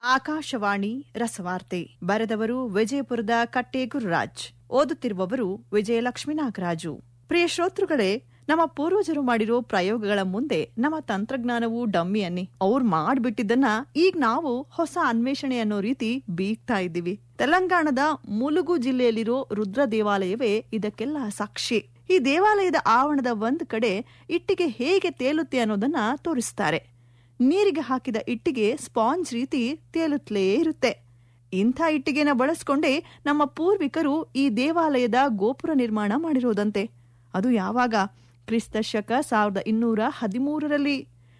ಆಕಾಶವಾಣಿ ರಸವಾರ್ತೆ ಬರೆದವರು ವಿಜಯಪುರದ ಕಟ್ಟೆ ಗುರುರಾಜ್ ಓದುತ್ತಿರುವವರು ವಿಜಯಲಕ್ಷ್ಮೀ ನಾಗರಾಜು ಪ್ರಿಯ ಶ್ರೋತೃಗಳೇ ನಮ್ಮ ಪೂರ್ವಜರು ಮಾಡಿರೋ ಪ್ರಯೋಗಗಳ ಮುಂದೆ ನಮ್ಮ ತಂತ್ರಜ್ಞಾನವು ಡಮ್ಮಿ ಅನ್ನಿ ಅವ್ರು ಮಾಡ್ಬಿಟ್ಟಿದ್ದನ್ನ ಈಗ ನಾವು ಹೊಸ ಅನ್ವೇಷಣೆ ಅನ್ನೋ ರೀತಿ ಬೀಗ್ತಾ ಇದ್ದೀವಿ ತೆಲಂಗಾಣದ ಮುಲುಗು ಜಿಲ್ಲೆಯಲ್ಲಿರೋ ರುದ್ರ ದೇವಾಲಯವೇ ಇದಕ್ಕೆಲ್ಲ ಸಾಕ್ಷಿ ಈ ದೇವಾಲಯದ ಆವರಣದ ಒಂದ್ ಕಡೆ ಇಟ್ಟಿಗೆ ಹೇಗೆ ತೇಲುತ್ತೆ ಅನ್ನೋದನ್ನ ತೋರಿಸ್ತಾರೆ ನೀರಿಗೆ ಹಾಕಿದ ಇಟ್ಟಿಗೆ ಸ್ಪಾಂಜ್ ರೀತಿ ತೇಲುತ್ತಲೇ ಇರುತ್ತೆ ಇಂಥ ಇಟ್ಟಿಗೆನ ಬಳಸ್ಕೊಂಡೇ ನಮ್ಮ ಪೂರ್ವಿಕರು ಈ ದೇವಾಲಯದ ಗೋಪುರ ನಿರ್ಮಾಣ ಮಾಡಿರೋದಂತೆ ಅದು ಯಾವಾಗ ಕ್ರಿಸ್ತ ಶಕ ಸಾವಿರದ ಇನ್ನೂರ ಹದಿಮೂರರಲ್ಲಿ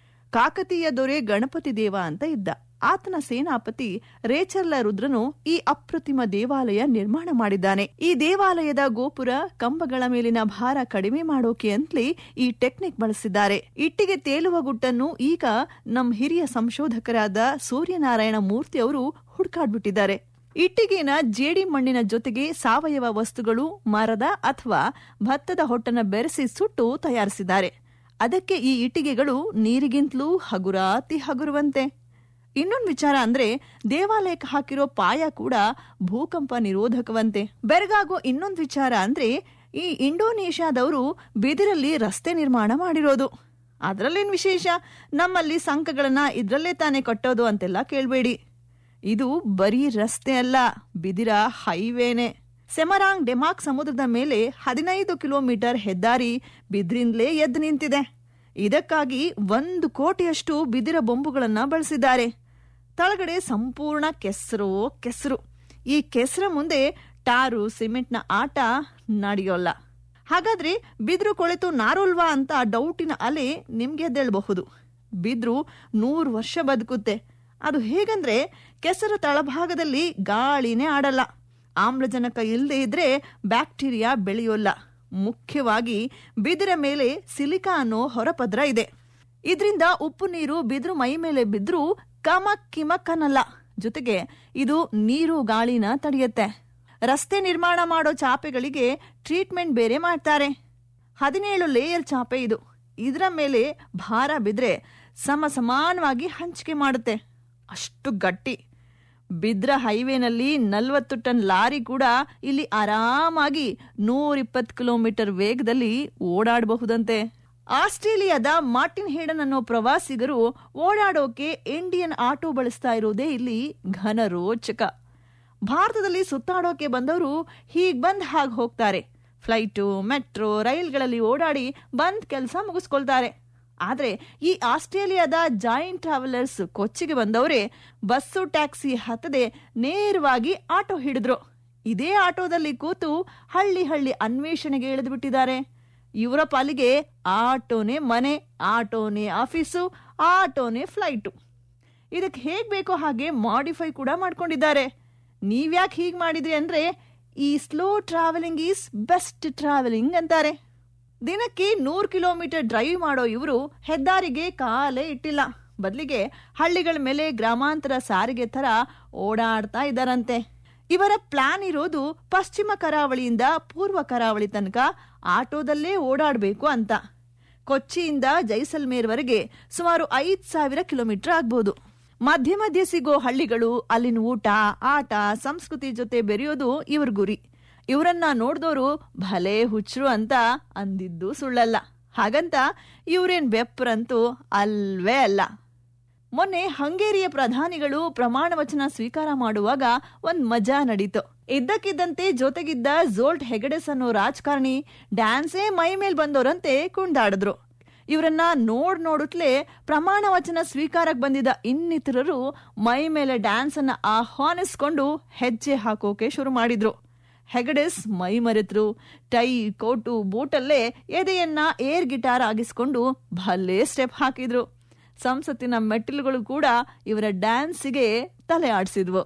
ಕಾಕತೀಯ ದೊರೆ ಗಣಪತಿ ದೇವ ಅಂತ ಇದ್ದ ಆತನ ಸೇನಾಪತಿ ರೇಚರ್ಲ ರುದ್ರನು ಈ ಅಪ್ರತಿಮ ದೇವಾಲಯ ನಿರ್ಮಾಣ ಮಾಡಿದ್ದಾನೆ ಈ ದೇವಾಲಯದ ಗೋಪುರ ಕಂಬಗಳ ಮೇಲಿನ ಭಾರ ಕಡಿಮೆ ಮಾಡೋಕೆ ಅಂತಲೇ ಈ ಟೆಕ್ನಿಕ್ ಬಳಸಿದ್ದಾರೆ ಇಟ್ಟಿಗೆ ತೇಲುವ ಗುಟ್ಟನ್ನು ಈಗ ನಮ್ ಹಿರಿಯ ಸಂಶೋಧಕರಾದ ಸೂರ್ಯನಾರಾಯಣ ಮೂರ್ತಿ ಅವರು ಹುಡುಕಾಡ್ಬಿಟ್ಟಿದ್ದಾರೆ ಇಟ್ಟಿಗೆನ ಜೇಡಿ ಮಣ್ಣಿನ ಜೊತೆಗೆ ಸಾವಯವ ವಸ್ತುಗಳು ಮರದ ಅಥವಾ ಭತ್ತದ ಹೊಟ್ಟನ್ನ ಬೆರೆಸಿ ಸುಟ್ಟು ತಯಾರಿಸಿದ್ದಾರೆ ಅದಕ್ಕೆ ಈ ಇಟ್ಟಿಗೆಗಳು ನೀರಿಗಿಂತಲೂ ಹಗುರಾತಿ ಹಗುರುವಂತೆ ಇನ್ನೊಂದು ವಿಚಾರ ಅಂದ್ರೆ ದೇವಾಲಯಕ್ಕೆ ಹಾಕಿರೋ ಪಾಯ ಕೂಡ ಭೂಕಂಪ ನಿರೋಧಕವಂತೆ ಬೆರಗಾಗೋ ಇನ್ನೊಂದು ವಿಚಾರ ಅಂದ್ರೆ ಈ ಇಂಡೋನೇಷ್ಯಾದವರು ಬಿದಿರಲ್ಲಿ ರಸ್ತೆ ನಿರ್ಮಾಣ ಮಾಡಿರೋದು ಅದರಲ್ಲೇನ್ ವಿಶೇಷ ನಮ್ಮಲ್ಲಿ ಸಂಕಗಳನ್ನ ಇದ್ರಲ್ಲೇ ತಾನೇ ಕಟ್ಟೋದು ಅಂತೆಲ್ಲ ಕೇಳ್ಬೇಡಿ ಇದು ಬರೀ ರಸ್ತೆ ಅಲ್ಲ ಬಿದಿರ ಹೈವೇನೆ ಸೆಮರಾಂಗ್ ಡೆಮಾಕ್ ಸಮುದ್ರದ ಮೇಲೆ ಹದಿನೈದು ಕಿಲೋಮೀಟರ್ ಹೆದ್ದಾರಿ ಬಿದ್ರಿಂದಲೇ ಎದ್ದು ನಿಂತಿದೆ ಇದಕ್ಕಾಗಿ ಒಂದು ಕೋಟಿಯಷ್ಟು ಬಿದಿರ ಬೊಂಬುಗಳನ್ನ ಬಳಸಿದ್ದಾರೆ ತಳಗಡೆ ಸಂಪೂರ್ಣ ಕೆಸರು ಕೆಸರು ಈ ಕೆಸರ ಮುಂದೆ ಟಾರು ಸಿಮೆಂಟ್ನ ಆಟ ನಡೆಯೋಲ್ಲ ಹಾಗಾದ್ರೆ ಬಿದ್ರು ಕೊಳೆತು ನಾರೋಲ್ವಾ ಅಂತ ಡೌಟಿನ ಅಲೆ ನಿಮ್ಗೆ ಎದ್ದೇಳಬಹುದು ಬಿದ್ರು ನೂರು ವರ್ಷ ಬದುಕುತ್ತೆ ಅದು ಹೇಗಂದ್ರೆ ಕೆಸರ ತಳಭಾಗದಲ್ಲಿ ಗಾಳಿನೇ ಆಡಲ್ಲ ಆಮ್ಲಜನಕ ಇಲ್ಲದೆ ಇದ್ರೆ ಬ್ಯಾಕ್ಟೀರಿಯಾ ಬೆಳೆಯೋಲ್ಲ ಮುಖ್ಯವಾಗಿ ಬಿದಿರ ಮೇಲೆ ಸಿಲಿಕಾ ಅನ್ನೋ ಹೊರಪದ್ರ ಇದೆ ಇದರಿಂದ ಉಪ್ಪು ನೀರು ಬಿದ್ರು ಮೈ ಮೇಲೆ ಬಿದ್ರೂ ಕಮಕ್ ಕಿಮಕ್ ಅನ್ನಲ್ಲ ಜೊತೆಗೆ ಇದು ನೀರು ಗಾಳಿನ ತಡೆಯುತ್ತೆ ರಸ್ತೆ ನಿರ್ಮಾಣ ಮಾಡೋ ಚಾಪೆಗಳಿಗೆ ಟ್ರೀಟ್ಮೆಂಟ್ ಬೇರೆ ಮಾಡ್ತಾರೆ ಹದಿನೇಳು ಲೇಯರ್ ಚಾಪೆ ಇದು ಇದರ ಮೇಲೆ ಭಾರ ಬಿದ್ರೆ ಸಮ ಸಮಾನವಾಗಿ ಹಂಚಿಕೆ ಮಾಡುತ್ತೆ ಅಷ್ಟು ಗಟ್ಟಿ ಬಿದ್ರ ಹೈವೇನಲ್ಲಿ ನಲ್ವತ್ತು ಟನ್ ಲಾರಿ ಕೂಡ ಇಲ್ಲಿ ಆರಾಮಾಗಿ ನೂರಿಪ್ಪತ್ತು ಕಿಲೋಮೀಟರ್ ವೇಗದಲ್ಲಿ ಓಡಾಡಬಹುದಂತೆ ಆಸ್ಟ್ರೇಲಿಯಾದ ಮಾರ್ಟಿನ್ ಹೇಡನ್ ಅನ್ನೋ ಪ್ರವಾಸಿಗರು ಓಡಾಡೋಕೆ ಇಂಡಿಯನ್ ಆಟೋ ಬಳಸ್ತಾ ಇರೋದೇ ಇಲ್ಲಿ ಘನ ರೋಚಕ ಭಾರತದಲ್ಲಿ ಸುತ್ತಾಡೋಕೆ ಬಂದವರು ಹೀಗ್ ಬಂದ್ ಹಾಗೆ ಹೋಗ್ತಾರೆ ಫ್ಲೈಟು ಮೆಟ್ರೋ ರೈಲ್ಗಳಲ್ಲಿ ಓಡಾಡಿ ಬಂದ್ ಕೆಲಸ ಮುಗಿಸ್ಕೊಳ್ತಾರೆ ಆದ್ರೆ ಈ ಆಸ್ಟ್ರೇಲಿಯಾದ ಜಾಯಿಂಟ್ ಟ್ರಾವೆಲರ್ಸ್ ಕೊಚ್ಚಿಗೆ ಬಂದವರೇ ಬಸ್ಸು ಟ್ಯಾಕ್ಸಿ ಹತ್ತದೆ ನೇರವಾಗಿ ಆಟೋ ಹಿಡಿದ್ರು ಇದೇ ಆಟೋದಲ್ಲಿ ಕೂತು ಹಳ್ಳಿ ಹಳ್ಳಿ ಅನ್ವೇಷಣೆಗೆ ಇಳಿದು ಬಿಟ್ಟಿದ್ದಾರೆ ಇವರ ಪಾಲಿಗೆ ಆಟೋನೇ ಮನೆ ಆಟೋನೇ ಆಫೀಸು ಆಟೋನೇ ಫ್ಲೈಟು ಇದಕ್ಕೆ ಹೇಗ್ ಬೇಕೋ ಹಾಗೆ ಮಾಡಿಫೈ ಕೂಡ ಮಾಡ್ಕೊಂಡಿದ್ದಾರೆ ನೀವ್ಯಾಕೆ ಹೀಗ್ ಮಾಡಿದ್ರಿ ಅಂದ್ರೆ ಈ slow travelling is best travelling ಅಂತಾರೆ ದಿನಕ್ಕೆ ನೂರು ಕಿಲೋಮೀಟರ್ ಡ್ರೈವ್ ಮಾಡೋ ಇವರು ಹೆದ್ದಾರಿಗೆ ಕಾಲೇ ಇಟ್ಟಿಲ್ಲ ಬದಲಿಗೆ ಹಳ್ಳಿಗಳ ಮೇಲೆ ಗ್ರಾಮಾಂತರ ಸಾರಿಗೆ ತರ ಓಡಾಡ್ತಾ ಇದ್ದಾರಂತೆ ಇವರ ಪ್ಲಾನ್ ಇರೋದು ಪಶ್ಚಿಮ ಕರಾವಳಿಯಿಂದ ಪೂರ್ವ ಕರಾವಳಿ ತನಕ ಆಟೋದಲ್ಲೇ ಓಡಾಡಬೇಕು ಅಂತ ಕೊಚ್ಚಿಯಿಂದ ಜೈಸಲ್ಮೇರ್ವರೆಗೆ ಸುಮಾರು ಐದ್ ಸಾವಿರ ಕಿಲೋಮೀಟರ್ ಆಗ್ಬೋದು ಮಧ್ಯ ಮಧ್ಯೆ ಸಿಗೋ ಹಳ್ಳಿಗಳು ಅಲ್ಲಿನ ಊಟ ಆಟ ಸಂಸ್ಕೃತಿ ಜೊತೆ ಬೆರೆಯೋದು ಇವ್ರ ಗುರಿ ಇವರನ್ನ ನೋಡ್ದೋರು ಭಲೇ ಹುಚ್ಚರು ಅಂತ ಅಂದಿದ್ದು ಸುಳ್ಳಲ್ಲ ಹಾಗಂತ ಇವ್ರೇನ್ ಬೆಪ್ರಂತೂ ಅಲ್ವೇ ಅಲ್ಲ ಮೊನ್ನೆ ಹಂಗೇರಿಯ ಪ್ರಧಾನಿಗಳು ಪ್ರಮಾಣ ವಚನ ಸ್ವೀಕಾರ ಮಾಡುವಾಗ ಒಂದ್ ಮಜಾ ನಡೀತು ಇದ್ದಕ್ಕಿದ್ದಂತೆ ಜೊತೆಗಿದ್ದ ಝೋಲ್ಟ್ ಹೆಗಡೆಸ್ ಅನ್ನೋ ರಾಜಕಾರಣಿ ಡ್ಯಾನ್ಸೇ ಮೈ ಮೇಲ್ ಬಂದವರಂತೆ ಕುಣ್ದಾಡಿದ್ರು ಇವರನ್ನ ನೋಡ್ ನೋಡುತ್ತಲೇ ಪ್ರಮಾಣ ವಚನ ಸ್ವೀಕಾರಕ್ಕೆ ಬಂದಿದ್ದ ಇನ್ನಿತರರು ಮೈ ಮೇಲೆ ಡ್ಯಾನ್ಸ್ ಅನ್ನ ಆಹ್ವಾನಿಸ್ಕೊಂಡು ಹೆಜ್ಜೆ ಹಾಕೋಕೆ ಶುರು ಮಾಡಿದ್ರು ಹೆಗಡೆಸ್ ಮೈ ಮರೆತರು ಟೈ ಕೋಟು ಬೂಟಲ್ಲೇ ಎದೆಯನ್ನ ಏರ್ ಗಿಟಾರ್ ಆಗಿಸ್ಕೊಂಡು ಭಲ್ಲೇ ಸ್ಟೆಪ್ ಹಾಕಿದ್ರು ಸಂಸತ್ತಿನ ಮೆಟ್ಟಿಲುಗಳು ಕೂಡ ಇವರ ಡ್ಯಾನ್ಸಿಗೆ ತಲೆ ಆಡಿಸಿದ್ವು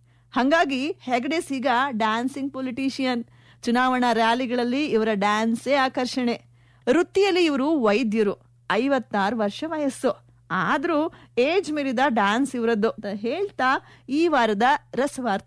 ಹಂಗಾಗಿ ಹೆಗಡೆಸ್ ಈಗ ಡ್ಯಾನ್ಸಿಂಗ್ ಪೊಲಿಟಿಷಿಯನ್ ಚುನಾವಣಾ ರ್ಯಾಲಿಗಳಲ್ಲಿ ಇವರ ಡ್ಯಾನ್ಸೇ ಆಕರ್ಷಣೆ ವೃತ್ತಿಯಲ್ಲಿ ಇವರು ವೈದ್ಯರು ಐವತ್ತಾರು ವರ್ಷ ವಯಸ್ಸು ಆದ್ರೂ ಏಜ್ ಮೀರಿದ ಡ್ಯಾನ್ಸ್ ಇವರದ್ದು ಅಂತ ಹೇಳ್ತಾ ಈ ವಾರದ ರಸವಾರ್ತೆ